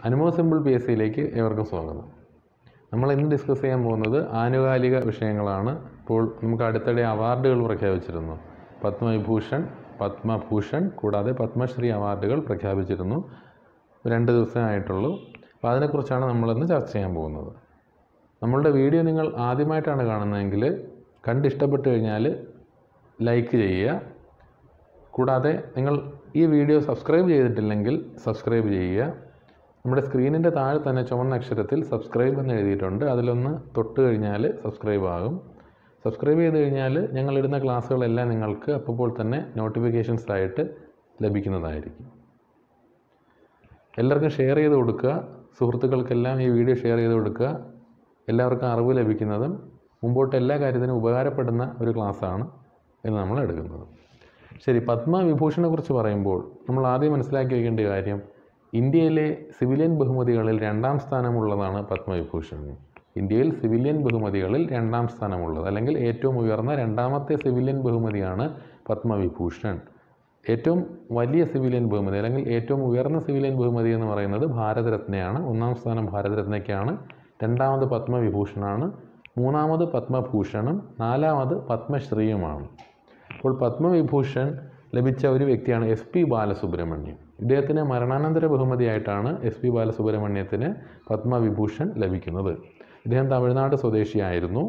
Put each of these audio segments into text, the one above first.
അനുമോ simple P S സിയിലേക്ക് ഏവർക്കും സ്വാഗതം നമ്മൾ ഇന്ന് ഡിസ്കസ് ചെയ്യാൻ പോകുന്നത് ആനുകാലിക വിഷയങ്ങളാണ് ഇപ്പോൾ നമുക്ക് അടുത്തിടെ അവാർഡുകൾ പ്രഖ്യാപിച്ചിരുന്നു പത്മവിഭൂഷൺ പത്മഭൂഷൺ കൂടാതെ പത്മശ്രീ അവാർഡുകൾ പ്രഖ്യാപിച്ചിരുന്നു രണ്ട് ദിവസമേ ആയിട്ടുള്ളൂ അപ്പോൾ അതിനെക്കുറിച്ചാണ് നമ്മളിന്ന് ചർച്ച ചെയ്യാൻ പോകുന്നത് നമ്മളുടെ വീഡിയോ നിങ്ങൾ ആദ്യമായിട്ടാണ് കാണുന്നതെങ്കിൽ കണ്ടിഷ്ടപ്പെട്ട് കഴിഞ്ഞാൽ ലൈക്ക് ചെയ്യുക കൂടാതെ നിങ്ങൾ ഈ വീഡിയോ സബ്സ്ക്രൈബ് ചെയ്തിട്ടില്ലെങ്കിൽ സബ്സ്ക്രൈബ് ചെയ്യുക നമ്മുടെ സ്ക്രീനിൻ്റെ താഴെ തന്നെ ചുവന്ന അക്ഷരത്തിൽ സബ്സ്ക്രൈബ് എന്ന് എഴുതിയിട്ടുണ്ട് അതിലൊന്ന് തൊട്ട് കഴിഞ്ഞാൽ സബ്സ്ക്രൈബ് ആകും സബ്സ്ക്രൈബ് ചെയ്ത് കഴിഞ്ഞാൽ ഞങ്ങളിടുന്ന ക്ലാസ്സുകളെല്ലാം നിങ്ങൾക്ക് അപ്പോൾ തന്നെ നോട്ടിഫിക്കേഷൻസ് ആയിട്ട് ലഭിക്കുന്നതായിരിക്കും എല്ലാവർക്കും ഷെയർ ചെയ്ത് കൊടുക്കുക സുഹൃത്തുക്കൾക്കെല്ലാം ഈ വീഡിയോ ഷെയർ ചെയ്ത് കൊടുക്കുക എല്ലാവർക്കും അറിവ് ലഭിക്കുന്നതും മുമ്പോട്ട് എല്ലാ കാര്യത്തിനും ഉപകാരപ്പെടുന്ന ഒരു ക്ലാസ്സാണ് എന്ന് നമ്മൾ എടുക്കുന്നത് ശരി പത്മവിഭൂഷണെ കുറിച്ച് പറയുമ്പോൾ നമ്മൾ ആദ്യം മനസ്സിലാക്കി വയ്ക്കേണ്ട കാര്യം ഇന്ത്യയിലെ സിവിലിയൻ ബഹുമതികളിൽ രണ്ടാം സ്ഥാനമുള്ളതാണ് പത്മവിഭൂഷൺ ഇന്ത്യയിൽ സിവിലിയൻ ബഹുമതികളിൽ രണ്ടാം സ്ഥാനമുള്ളത് അല്ലെങ്കിൽ ഏറ്റവും ഉയർന്ന രണ്ടാമത്തെ സിവിലിയൻ ബഹുമതിയാണ് പത്മവിഭൂഷൺ ഏറ്റവും വലിയ സിവിലിയൻ ബഹുമതി അല്ലെങ്കിൽ ഏറ്റവും ഉയർന്ന സിവിലിയൻ ബഹുമതി എന്ന് പറയുന്നത് ഭാരതരത്നയാണ് ഒന്നാം സ്ഥാനം ഭാരതരത്നയ്ക്കാണ് രണ്ടാമത് പത്മവിഭൂഷണാണ് മൂന്നാമത് പത്മഭൂഷണും നാലാമത് പത്മശ്രീയുമാണ് അപ്പോൾ പത്മവിഭൂഷൺ ലഭിച്ച ഒരു വ്യക്തിയാണ് എസ് പി ബാലസുബ്രഹ്മണ്യം ഇദ്ദേഹത്തിന് മരണാനന്തര ബഹുമതിയായിട്ടാണ് എസ് പി ബാലസുബ്രഹ്മണ്യത്തിന് പത്മവിഭൂഷൺ ലഭിക്കുന്നത് ഇദ്ദേഹം തമിഴ്നാട് സ്വദേശിയായിരുന്നു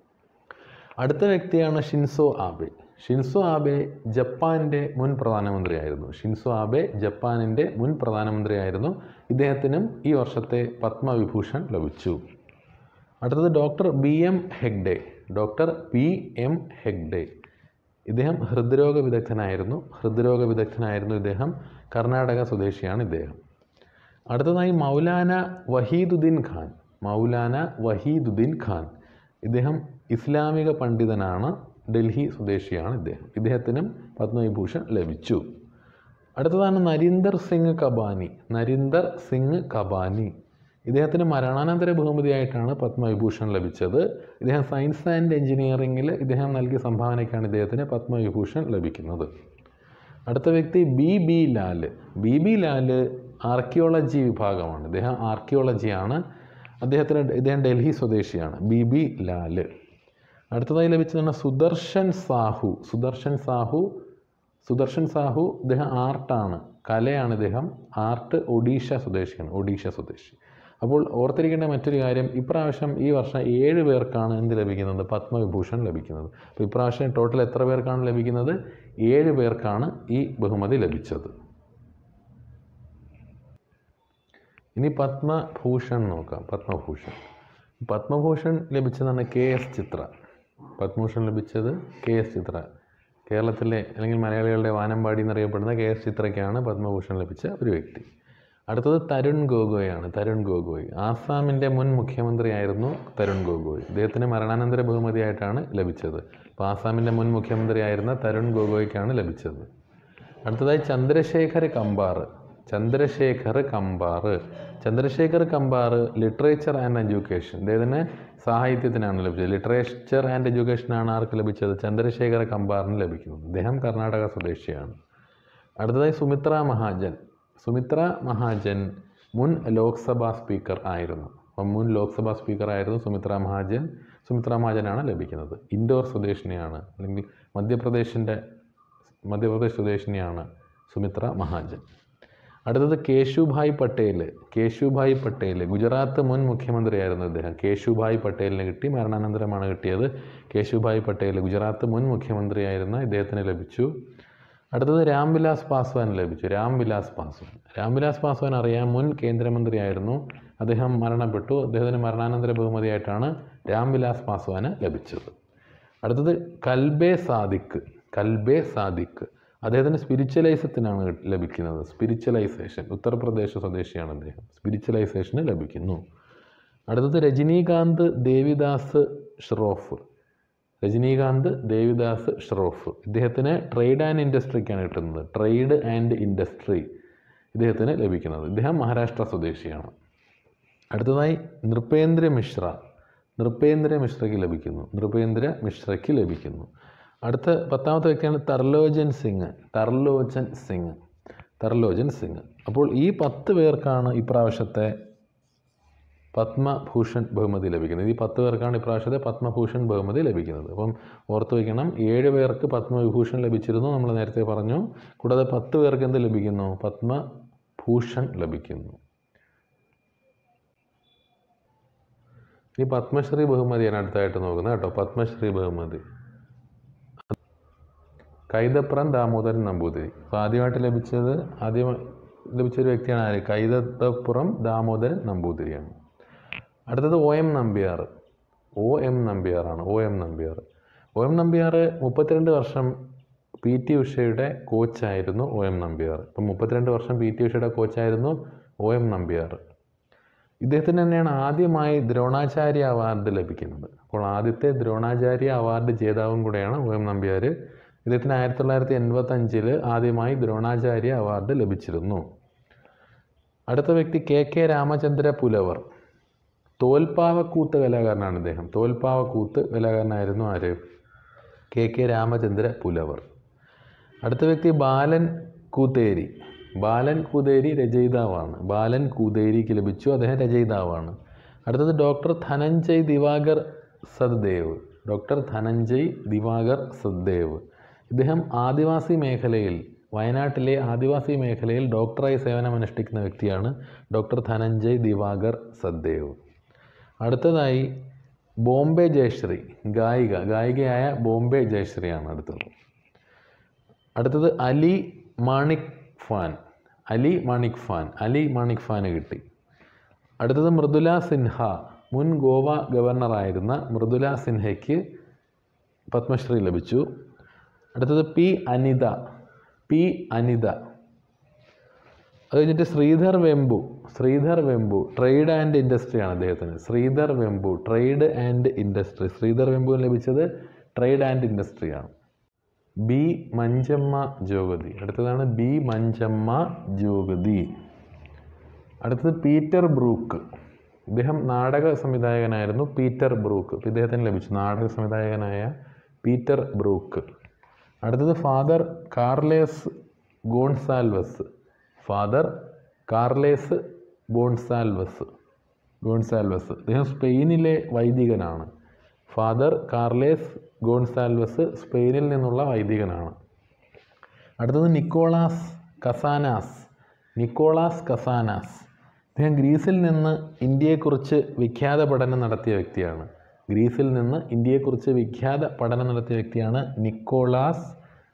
അടുത്ത വ്യക്തിയാണ് ഷിൻസോ ആബെ ഷിൻസോ ആബെ ജപ്പാൻ്റെ മുൻ പ്രധാനമന്ത്രിയായിരുന്നു ഷിൻസോ ആബെ ജപ്പാനിൻ്റെ മുൻ പ്രധാനമന്ത്രിയായിരുന്നു ഇദ്ദേഹത്തിനും ഈ വർഷത്തെ പത്മവിഭൂഷൺ ലഭിച്ചു അടുത്തത് doctor B M Hegde doctor B M Hegde ഇദ്ദേഹം ഹൃദ്രോഗ വിദഗ്ധനായിരുന്നു ഹൃദ്രോഗ വിദഗ്ധനായിരുന്നു ഇദ്ദേഹം കർണാടക സ്വദേശിയാണ് ഇദ്ദേഹം അടുത്തതായി മൗലാന വഹീദുദ്ദീൻ ഖാൻ മൗലാന വഹീദുദ്ദീൻ ഖാൻ ഇദ്ദേഹം ഇസ്ലാമിക പണ്ഡിതനാണ് ഡൽഹി സ്വദേശിയാണ് ഇദ്ദേഹം ഇദ്ദേഹത്തിനും പത്മവിഭൂഷൺ ലഭിച്ചു അടുത്തതാണ് നരീന്ദർ സിംഗ് കബാനി നരീന്ദർ സിംഗ് കബാനി ഇദ്ദേഹത്തിന് മരണാനന്തര ബഹുമതിയായിട്ടാണ് പത്മവിഭൂഷൺ ലഭിച്ചത് ഇദ്ദേഹം സയൻസ് ആൻഡ് എഞ്ചിനീയറിംഗിൽ ഇദ്ദേഹം നൽകിയ സംഭാവനയ്ക്കാണ് ഇദ്ദേഹത്തിന് പത്മവിഭൂഷൺ ലഭിക്കുന്നത് അടുത്ത വ്യക്തി B B Lal B B Lal archaeology വിഭാഗമാണ് ഇദ്ദേഹം ആർക്കിയോളജിയാണ് അദ്ദേഹത്തിന് ഇദ്ദേഹം ഡൽഹി സ്വദേശിയാണ് ബി ബി ലാല് അടുത്തതായി ലഭിച്ചതാണ് സുദർശൻ സാഹു സുദർശൻ സാഹു സുദർശൻ സാഹു ഇദ്ദേഹം ആർട്ടാണ് കലയാണ് ഇദ്ദേഹം ആർട്ട് ഒഡീഷ സ്വദേശിയാണ് ഒഡീഷ സ്വദേശി അപ്പോൾ ഓർത്തിരിക്കേണ്ട മറ്റൊരു കാര്യം ഇപ്രാവശ്യം ഈ വർഷം ഏഴ് പേർക്കാണ് എന്ത് ലഭിക്കുന്നത് പത്മവിഭൂഷൺ ലഭിക്കുന്നത് അപ്പോൾ ഇപ്രാവശ്യം ടോട്ടൽ എത്ര പേർക്കാണ് ലഭിക്കുന്നത് ഏഴ് പേർക്കാണ് ഈ ബഹുമതി ലഭിച്ചത് ഇനി പത്മഭൂഷൺ നോക്കാം പത്മഭൂഷൺ പത്മഭൂഷൺ ലഭിച്ചതാണ് കെ എസ് ചിത്ര പത്മഭൂഷൺ ലഭിച്ചത് കെ എസ് ചിത്ര കേരളത്തിലെ അല്ലെങ്കിൽ മലയാളികളുടെ വാനമ്പാടി എന്നറിയപ്പെടുന്ന കെ എസ് ചിത്രയ്ക്കാണ് പത്മഭൂഷൺ ലഭിച്ച ഒരു വ്യക്തി അടുത്തത് തരുൺ ഗൊഗോയാണ് തരുൺ ഗൊഗോയ് ആസാമിൻ്റെ മുൻ മുഖ്യമന്ത്രിയായിരുന്നു തരുൺ ഗൊഗോയ് ഇദ്ദേഹത്തിന് മരണാനന്തര ബഹുമതിയായിട്ടാണ് ലഭിച്ചത് അപ്പോൾ ആസാമിൻ്റെ മുൻ മുഖ്യമന്ത്രിയായിരുന്ന തരുൺ ഗൊഗോയ്ക്കാണ് ലഭിച്ചത് അടുത്തതായി Chandrashekhar Kambar Chandrashekhar Kambar Chandrashekhar Kambar literature and education ഇദ്ദേഹത്തിന് സാഹിത്യത്തിനാണ് ലഭിച്ചത് ലിറ്ററേച്ചർ ആൻഡ് എഡ്യൂക്കേഷനാണ് ആർക്ക് ലഭിച്ചത് ചന്ദ്രശേഖര കമ്പാറിന് ലഭിക്കുന്നത് ഇദ്ദേഹം കർണാടക സ്വദേശിയാണ് അടുത്തതായി സുമിത്ര മഹാജൻ സുമിത്ര മഹാജൻ മുൻ ലോക്സഭാ സ്പീക്കർ ആയിരുന്നു അപ്പം മുൻ ലോക്സഭാ സ്പീക്കർ ആയിരുന്നു സുമിത്ര മഹാജൻ സുമിത്ര മഹാജനാണ് ലഭിക്കുന്നത് ഇൻഡോർ സ്വദേശിനിയാണ് അല്ലെങ്കിൽ മധ്യപ്രദേശിൻ്റെ മധ്യപ്രദേശ് സ്വദേശിനിയാണ് സുമിത്ര മഹാജൻ അടുത്തത് കേശുഭായ് പട്ടേൽ കേശുഭായ് പട്ടേൽ ഗുജറാത്ത് മുൻ മുഖ്യമന്ത്രിയായിരുന്നു ഇദ്ദേഹം കേശുഭായ് പട്ടേലിന് കിട്ടി മരണാനന്തരമാണ് കിട്ടിയത് കേശുഭായ് പട്ടേൽ ഗുജറാത്ത് മുൻ മുഖ്യമന്ത്രിയായിരുന്ന ഇദ്ദേഹത്തിന് ലഭിച്ചു അടുത്തത് രാംവിലാസ് പാസ്വാൻ ലഭിച്ചു രാംവിലാസ് പാസ്വാൻ രാംവിലാസ് പാസ്വാൻ അറിയാം മുൻ കേന്ദ്രമന്ത്രിയായിരുന്നു അദ്ദേഹം മരണപ്പെട്ടു അദ്ദേഹത്തിന് മരണാനന്തര ബഹുമതിയായിട്ടാണ് രാംവിലാസ് പാസ്വാന് ലഭിച്ചത് അടുത്തത് കൽബെ സാദിഖ് കൽബെ സാദിഖ് അദ്ദേഹത്തിന് സ്പിരിച്വലൈസത്തിനാണ് ലഭിക്കുന്നത് സ്പിരിച്വലൈസേഷൻ ഉത്തർപ്രദേശ് സ്വദേശിയാണ് അദ്ദേഹം സ്പിരിച്വലൈസേഷന് ലഭിക്കുന്നു അടുത്തത് രജനീകാന്ത് ദേവിദാസ് ഷ്രോഫ് രജനീകാന്ത് ദേവിദാസ് ഷ്രോഫ് ഇദ്ദേഹത്തിന് ട്രേഡ് ആൻഡ് ഇൻഡസ്ട്രിക്കാണ് കിട്ടുന്നത് ട്രേഡ് ആൻഡ് ഇൻഡസ്ട്രി ഇദ്ദേഹത്തിന് ലഭിക്കുന്നത് ഇദ്ദേഹം മഹാരാഷ്ട്ര സ്വദേശിയാണ് അടുത്തതായി നൃപേന്ദ്ര മിശ്ര നൃപേന്ദ്ര മിശ്രയ്ക്ക് ലഭിക്കുന്നു നൃപേന്ദ്ര മിശ്രയ്ക്ക് ലഭിക്കുന്നു അടുത്ത പത്താമത്തെ വ്യക്തിയാണ് തർലോചൻ സിംഗ് തർലോചൻ സിംഗ് തർലോചൻ സിംഗ് അപ്പോൾ ഈ പത്ത് പേർക്കാണ് ഇപ്രാവശ്യത്തെ പത്മഭൂഷൺ ബഹുമതി ലഭിക്കുന്നത് ഈ പത്ത് പേർക്കാണ് ഇപ്രാവശ്യത്തെ പത്മഭൂഷൺ ബഹുമതി ലഭിക്കുന്നത് അപ്പം ഓർത്ത് വയ്ക്കണം ഏഴ് പേർക്ക് പത്മവിഭൂഷൺ ലഭിച്ചിരുന്നു നമ്മൾ നേരത്തെ പറഞ്ഞു കൂടാതെ പത്ത് പേർക്ക് എന്ത് ലഭിക്കുന്നു പത്മഭൂഷൺ ലഭിക്കുന്നു ഈ പത്മശ്രീ ബഹുമതിയാണ് അടുത്തായിട്ട് നോക്കുന്നത് കേട്ടോ പത്മശ്രീ ബഹുമതി കൈതപ്രം ദാമോദരൻ നമ്പൂതിരി അപ്പോൾ ആദ്യമായിട്ട് ലഭിച്ചത് ആദ്യം ലഭിച്ച ഒരു വ്യക്തിയാണ് ആര് കൈതപ്പുറം ദാമോദരൻ നമ്പൂതിരിയാണ് അടുത്തത് O M Nambiar O M നമ്പ്യാറാണ് O M Nambiar O M Nambiar മുപ്പത്തിരണ്ട് വർഷം പി ടി ഉഷയുടെ കോച്ചായിരുന്നു ഒ എം നമ്പ്യാർ ഇപ്പം മുപ്പത്തിരണ്ട് വർഷം പി ടി ഉഷയുടെ കോച്ചായിരുന്നു ഒ എം നമ്പ്യാർ ഇദ്ദേഹത്തിന് തന്നെയാണ് ആദ്യമായി ദ്രോണാചാര്യ അവാർഡ് ലഭിക്കുന്നത് അപ്പോൾ ആദ്യത്തെ ദ്രോണാചാര്യ അവാർഡ് ജേതാവും കൂടെയാണ് ഒ എം നമ്പ്യാർ ഇദ്ദേഹത്തിന് ആയിരത്തി തൊള്ളായിരത്തി എൺപത്തഞ്ചിൽ ആദ്യമായി ദ്രോണാചാര്യ അവാർഡ് ലഭിച്ചിരുന്നു അടുത്ത വ്യക്തി കെ കെ രാമചന്ദ്ര പുലവർ തോൽപ്പാവക്കൂത്ത് കലാകാരനാണ് ഇദ്ദേഹം തോൽപ്പാവക്കൂത്ത് കലാകാരനായിരുന്നു ആര് കെ കെ രാമചന്ദ്ര പുലവർ അടുത്ത വ്യക്തി ബാലൻ കൂത്തേരി ബാലൻ കൂതേരി രചയിതാവാണ് ബാലൻ കൂതേരിക്ക് ലഭിച്ചു അദ്ദേഹം രചയിതാവാണ് അടുത്തത് ഡോക്ടർ ധനഞ്ജയ് ദിവാകർ സദ്ദേവ് ഡോക്ടർ ധനഞ്ജയ് ദിവാകർ സദ്ദേവ് ഇദ്ദേഹം ആദിവാസി മേഖലയിൽ വയനാട്ടിലെ ആദിവാസി മേഖലയിൽ ഡോക്ടറായി സേവനമനുഷ്ഠിക്കുന്ന വ്യക്തിയാണ് ഡോക്ടർ ധനഞ്ജയ് ദിവാകർ സദ്ദേവ് അടുത്തതായി ബോംബെ ജയശ്രീ ഗായിക ഗായികയായ ബോംബെ ജയശ്രീയാണ് അടുത്തത് അടുത്തത് അലി മാണിക് ഫാൻ അലി മാണിക് ഫാൻ അലി മാണിക് ഫാന് കിട്ടി അടുത്തത് മൃദുല സിൻഹ മുൻ ഗോവ ഗവർണറായിരുന്ന മൃദുല സിൻഹയ്ക്ക് പത്മശ്രീ ലഭിച്ചു അടുത്തത് പി അനിത പി അനിത അത് കഴിഞ്ഞിട്ട് ശ്രീധർ വെമ്പു ശ്രീധർ വെമ്പു ട്രേഡ് ആൻഡ് ഇൻഡസ്ട്രിയാണ് അദ്ദേഹത്തിന് Sridhar Vembu trade and industry Sridhar വെമ്പുവിന് ലഭിച്ചത് ട്രേഡ് ആൻഡ് ഇൻഡസ്ട്രിയാണ് ബി മഞ്ചമ്മ ജോഗതി അടുത്തതാണ് ബി മഞ്ചമ്മ ജോഗതി അടുത്തത് പീറ്റർ ബ്രൂക്ക് ഇദ്ദേഹം നാടക സംവിധായകനായിരുന്നു പീറ്റർ ബ്രൂക്ക് ഇപ്പം ഇദ്ദേഹത്തിന് ലഭിച്ചു നാടക സംവിധായകനായ പീറ്റർ ബ്രൂക്ക് അടുത്തത് father Carles Gonsalves father Carles Gonsalves Gonsalves അദ്ദേഹം സ്പെയിനിലെ വൈദികനാണ് ഫാദർ കാർലേസ് ഗോൺസാൽവസ് സ്പെയിനിൽ നിന്നുള്ള വൈദികനാണ് അടുത്തത് നിക്കോളാസ് കസാനാസ് നിക്കോളാസ് കസാനാസ് അദ്ദേഹം ഗ്രീസിൽ നിന്ന് ഇന്ത്യയെക്കുറിച്ച് വിഖ്യാത പഠനം നടത്തിയ വ്യക്തിയാണ് ഗ്രീസിൽ നിന്ന് ഇന്ത്യയെക്കുറിച്ച് വിഖ്യാത പഠനം നടത്തിയ വ്യക്തിയാണ് നിക്കോളാസ്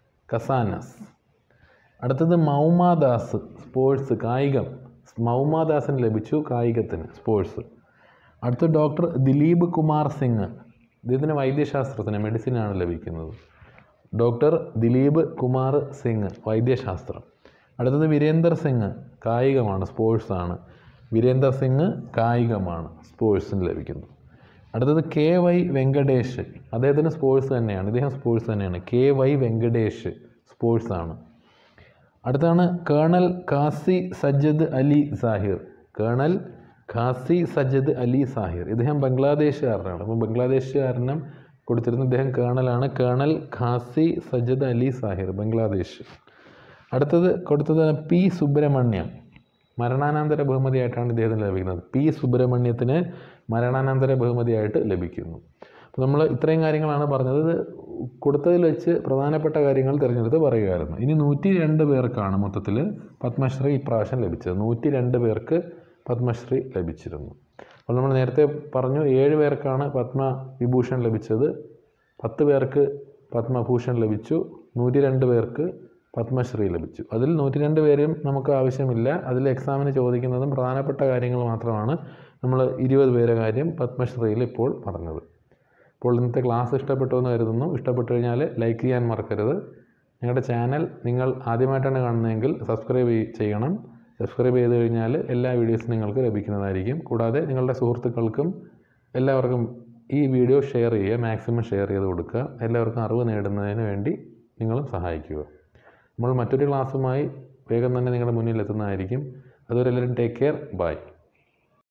കസാനസ് അടുത്തത് മൗമാദാസ് സ്പോർട്സ് കായികം മൗമാദാസിന് ലഭിച്ചു കായികത്തിന് സ്പോർട്സ് അടുത്ത ഡോക്ടർ ദിലീപ് കുമാർ സിംഗ് ഇദ്ദേഹത്തിന് വൈദ്യശാസ്ത്രത്തിന് മെഡിസിനാണ് ലഭിക്കുന്നത് ഡോക്ടർ ദിലീപ് കുമാർ സിംഗ് വൈദ്യശാസ്ത്രം അടുത്തത് വീരേന്ദർ സിംഗ് കായികമാണ് സ്പോർട്സാണ് വീരേന്ദർ സിംഗ് കായികമാണ് സ്പോർട്സിന് ലഭിക്കുന്നു അടുത്തത് കെ വൈ വെങ്കടേഷ് അദ്ദേഹത്തിന് സ്പോർട്സ് തന്നെയാണ് ഇദ്ദേഹം സ്പോർട്സ് തന്നെയാണ് കെ വൈ വെങ്കടേഷ് സ്പോർട്സാണ് അടുത്താണ് കേണൽ ഖാസി സജ്ജദ് അലി സാഹിർ കേണൽ ഖാസി സജ്ജദ് അലി സാഹിർ ഇദ്ദേഹം ബംഗ്ലാദേശുകാരനാണ് അപ്പോൾ ബംഗ്ലാദേശുകാരനും കൊടുത്തിരുന്ന ഇദ്ദേഹം കേണലാണ് കേണൽ ഖാസി സജ്ജദ് അലി സാഹിർ ബംഗ്ലാദേശ് അടുത്തത് കൊടുത്തത് പി സുബ്രഹ്മണ്യം മരണാനന്തര ബഹുമതിയായിട്ടാണ് ഇദ്ദേഹത്തിന് ലഭിക്കുന്നത് പി സുബ്രഹ്മണ്യത്തിന് മരണാനന്തര ബഹുമതിയായിട്ട് ലഭിക്കുന്നു അപ്പോൾ നമ്മൾ ഇത്രയും കാര്യങ്ങളാണ് പറഞ്ഞത് ഇത് കൊടുത്തതിൽ വെച്ച് പ്രധാനപ്പെട്ട കാര്യങ്ങൾ തിരഞ്ഞെടുത്ത് പറയുമായിരുന്നു ഇനി നൂറ്റി രണ്ട് പേർക്കാണ് മൊത്തത്തിൽ പത്മശ്രീ ഇപ്രാവശ്യം ലഭിച്ചത് നൂറ്റി രണ്ട് പേർക്ക് പത്മശ്രീ ലഭിച്ചിരുന്നു അപ്പോൾ നമ്മൾ നേരത്തെ പറഞ്ഞു ഏഴ് പേർക്കാണ് പത്മവിഭൂഷൺ ലഭിച്ചത് പത്ത് പേർക്ക് പത്മഭൂഷൺ ലഭിച്ചു നൂറ്റി രണ്ട് പേർക്ക് പത്മശ്രീ ലഭിച്ചു അതിൽ നൂറ്റി രണ്ട് പേരും നമുക്ക് ആവശ്യമില്ല അതിൽ എക്സാമിന് ചോദിക്കുന്നതും പ്രധാനപ്പെട്ട കാര്യങ്ങൾ മാത്രമാണ് നമ്മൾ ഇരുപത് പേരെ കാര്യം പത്മശ്രീയിൽ ഇപ്പോൾ പറഞ്ഞത് അപ്പോൾ ഇന്നത്തെ ക്ലാസ് ഇഷ്ടപ്പെട്ടു എന്ന് കരുതുന്നു ഇഷ്ടപ്പെട്ടു കഴിഞ്ഞാൽ ലൈക്ക് ചെയ്യാൻ മറക്കരുത് ഞങ്ങളുടെ ചാനൽ നിങ്ങൾ ആദ്യമായിട്ടാണ് കാണുന്നതെങ്കിൽ സബ്സ്ക്രൈബ് ചെയ്യണം സബ്സ്ക്രൈബ് ചെയ്ത് കഴിഞ്ഞാൽ എല്ലാ വീഡിയോസും നിങ്ങൾക്ക് ലഭിക്കുന്നതായിരിക്കും കൂടാതെ നിങ്ങളുടെ സുഹൃത്തുക്കൾക്കും എല്ലാവർക്കും ഈ വീഡിയോ ഷെയർ ചെയ്യുക മാക്സിമം ഷെയർ ചെയ്ത് കൊടുക്കുക എല്ലാവർക്കും അറിവ് നേടുന്നതിന് വേണ്ടി നിങ്ങളും സഹായിക്കുക നമ്മൾ മറ്റൊരു ക്ലാസ്സുമായി വേഗം തന്നെ നിങ്ങളുടെ മുന്നിൽ എത്തുന്നതായിരിക്കും അതുവരെ എല്ലാവരും ടേക്ക് കെയർ ബൈ